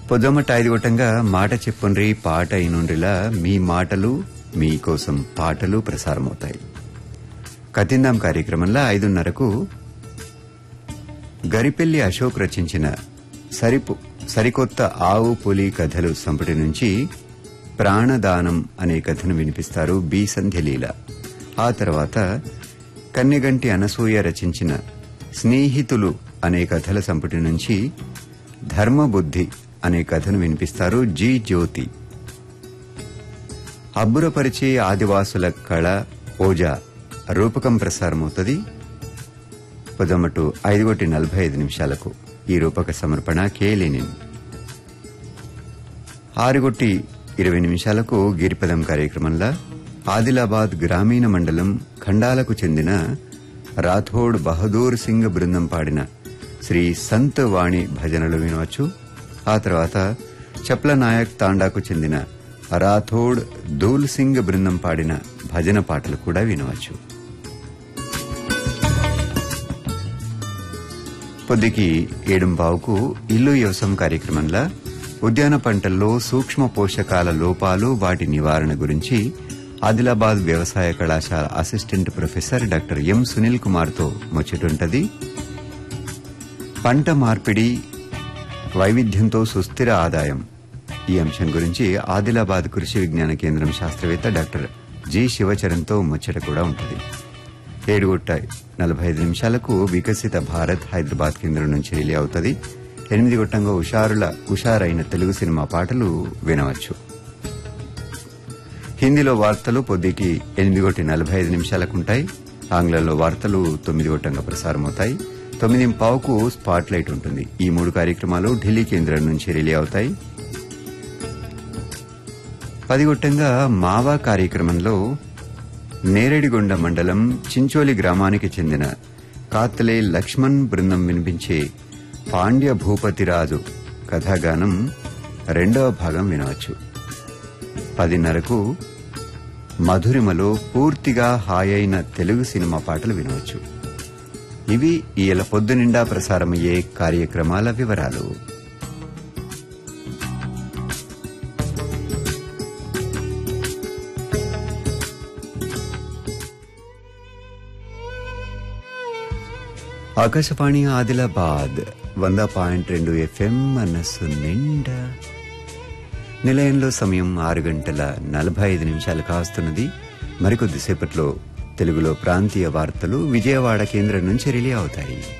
పొద్దమట ఐదు గొట్టంగా మాట చెప్పుండ్రి పాట ఇనుండ్రిలా మీ మాటలు మీకోసం పాటలు ప్రసారమవుతాయి కతిందాం కార్యక్రమంలో ఐదున్నరకు గరిపెల్లి అశోక్ రచించిన సరిపు సరికొత్త ఆవు పులి కథలు సంపుటి నుంచి ప్రాణదానం అనే కథను వినిపిస్తారు బి సంధ్యలీల ఆ తర్వాత కన్నెగంటి అనసూయ రచించిన స్నేహితులు అనే కథల సంపుటి నుంచి ధర్మబుద్ధి అనే కథను వినిపిస్తారు జి జ్యోతి అబ్బురపరిచే ఆదివాసుల కళ ఓజా రూపకం ప్రసారమవుతుంది పొదమటు ఐదు కోటి నలభై ఐదు నిమిషాలకు ఈ రూపక సమర్పణ కేలినిన్ ఆరుగొట్టి ఇరవై నిమిషాలకు గిరిపదం కార్యక్రమంలో ఆదిలాబాద్ గ్రామీణ మండలం ఖండాలకు చెందిన రాథోడ్ బహదూర్ సింగ్ బృందం పాడిన శ్రీ సంత్ వాణి భజనలు వినవచ్చు ఆ తర్వాత చప్ల నాయక్ తాండాకు చెందిన రాథోడ్ దూల్ సింగ్ బృందం పాడిన భజన పాటలు కూడా వినవచ్చు పొద్దుకి ఏడుంబావుకు ఇల్లు వ్యవసాయం కార్యక్రమంలో ఉద్యాన పంటల్లో సూక్ష్మ పోషకాల లోపాలు వాటి నివారణ గురించి ఆదిలాబాద్ వ్యవసాయ కళాశాల assistant professor doctor M Sunil కుమార్తో ముచ్చటుంటది పంట మార్పిడి వైవిధ్యంతో సుస్థిర ఆదాయం ఈ అంశం గురించి ఆదిలాబాద్ కృషి విజ్ఞాన కేంద్రం శాస్త్రవేత్త డాక్టర్ జి శివచరణ్తో ముచ్చట కూడా ఉంటుంది ఏడుగుట్ట నలభై ఐదు నిమిషాలకు వికసిత భారత్ హైదరాబాద్ కేంద్రం నుంచి రిలే అవుతుంది ఎనిమిది గొట్టంగా ఉషారుల ఉషారైన తెలుగు సినిమా పాటలు వినవచ్చు హిందీలో వార్తలు పొద్దుకి ఎనిమిది గొట్టి నలభై ఐదు నిమిషాలకు ఉంటాయి ఆంగ్లంలో వార్తలు తొమ్మిది గొట్టంగా ప్రసారమవుతాయి తొమ్మిది పావుకు స్పాట్ లైట్ ఉంటుంది ఈ మూడు కార్యక్రమాలు ఢిల్లీ కేంద్రం నుంచి రిలే అవుతాయి పది గొట్టంగా మావా కార్యక్రమంలో నేరేడిగొండ మండలం చించోలి గ్రామానికి చెందిన కాతలే లక్ష్మణ్ బృందం వినిపించే పాండ్య భూపతిరాజు కథాగానం రెండవ భాగం వినవచ్చు పదిన్నరకు మధురిమలో పూర్తిగా హాయైన తెలుగు సినిమా పాటలు వినవచ్చు ఇవి ఈయల పొద్దునిండా ప్రసారమయ్యే కార్యక్రమాల వివరాలు ఆకాశవాణి ఆదిలాబాద్ వంద పాయింట్ రెండు ఎఫ్ఎం మనస్సు నిండా నిలయంలో సమయం ఆరు గంటల నలభై ఐదు నిమిషాలు కాస్తున్నది మరికొద్దిసేపట్లో తెలుగులో ప్రాంతీయ వార్తలు విజయవాడ కేంద్రం నుంచి రిలే అవుతాయి